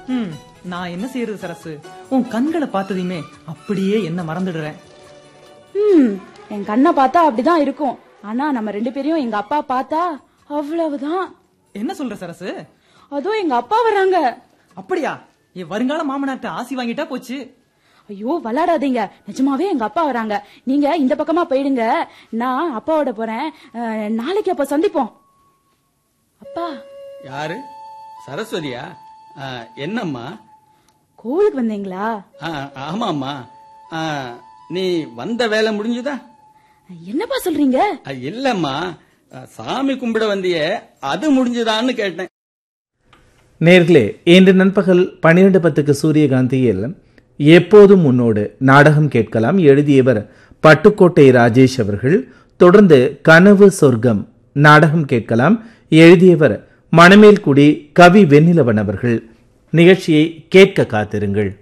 ம் நான் என்ன செய்யறது சரசு உன் கண்களை பார்த்ததையுமே அப்படியே என்ன மறந்துடுறேன் ம் என் கண்ணை பார்த்தா அப்படிதான் இருக்கும் ஆனா நம்ம ரெண்டு பேரையும் எங்க அப்பா பார்த்தா அவ்வளவுதான் என்ன சொல்ற சரசு அதோ எங்க அப்பா வராங்க அப்படியா என் வருங்கால மாமனார்ட்ட ஆசி வாங்கிட்டா போச்சு ஐயோ விளையாடாதீங்க நிஜமாவே எங்க அப்பா வராங்க நீங்க இந்த பக்கமா போயிடுங்க நான் அப்பாவோட போறேன் அஹ், நாளைக்கு அப்ப சந்திப்போம் அப்பா யாரு சரஸ்வதியா ஆ, என்னம்மா கோவிலுக்கு வந்தீங்களா ஆ, ஆமாம்மா ஆ, நீ வந்த வேலை முடிஞ்சுதா என்னப்பா சொல்றீங்க ஆ, இல்லம்மா ஆ, சாமி கும்பிட வந்தியே அது முடிஞ்சுதான்னு கேட்டேன் நேர்களே இன்று நண்பகல் பன்னிரண்டு பத்துக்கு சூரியகாந்தியில் எப்போதும் உன்னோடு நாடகம் கேட்கலாம் எழுதியவர் பட்டுக்கோட்டை ராஜேஷ் அவர்கள் தொடர்ந்து கனவு சொர்க்கம் நாடகம் கேட்கலாம் எழுதியவர் மணமேல்குடி கவி வெண்ணிலவன் அவர்கள் நிகழ்ச்சியை கேட்க காத்திருங்கள்